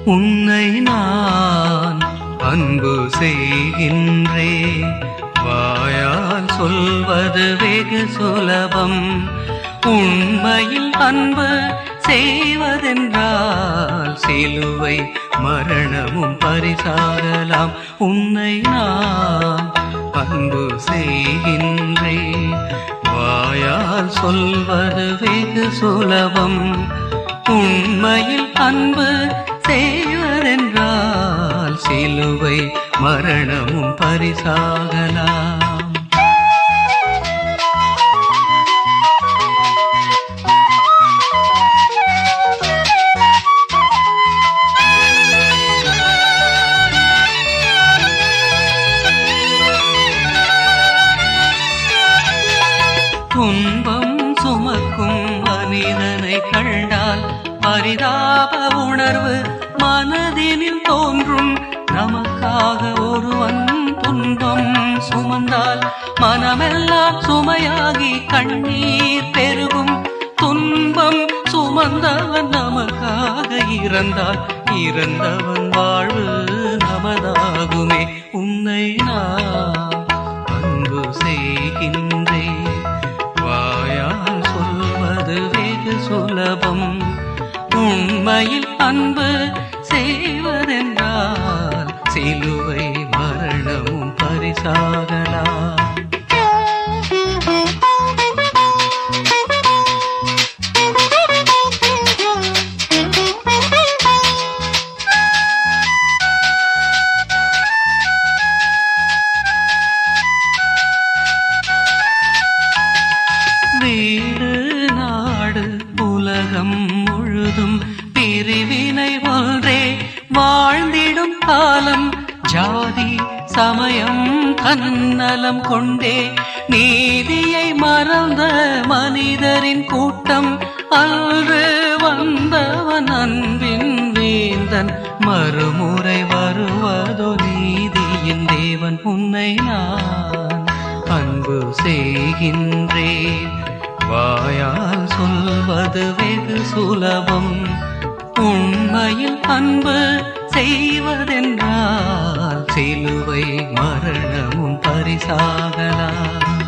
உன்னை நான் அன்பு செய்கின்றேன் வாயால் சொல்வது வெகு சுலபம் உண்மையில் அன்பு செய்வதென்றால் சிலுவை மரணமும் பரிசாகலாம் உன்னை நான் அன்பு செய்கின்றேன் வாயால் சொல்வது வெகு சுலபம் உண்மையில் அன்பு செய்வதென்றால் சிலுவை மரணமும் பரிசாகலாம் துன்பம் சுமக்கும் மனிதனை கண்டால் பரிதாப உணர்வு மனதினில் தோன்றும் நமக்காக ஒருவன் துன்பம் சுமந்தால் மனமெல்லாம் சுமையாகி கண்ணீர் பெருகும் துன்பம் சுமந்தவன் நமக்காக இறந்தால் இறந்தவன் வாழ்வு நமதாகுமே உன்னை நான் அன்பு செய்கின்றேன் வாயால் சொல்வது வெகு சுலபம் உண்மையில் அன்பு செய்வதென்றால் சிலுவை மரணமும் பரிசாகலாம் வீடு நாடு உலகம் முழுதும் பிரிவினை ஒன்றே வாழ்ந்திடும் காலம் ஜாதி சமயம் தன்னலம் கொண்டே நீதியை மறந்த மனிதரின் கூட்டம் அன்று வந்தவன் அன்பின் வேந்தன் மறுமுறை வருவதோ நீதியின் தேவன் உன்னை நான் அன்பு செய்கின்றேன் வாயால் சொல்வது வெகு சுலபம் உண்மையில் அன்பு செய்வதென்றால் சிலுவை மரணமும் பரிசாகலாம்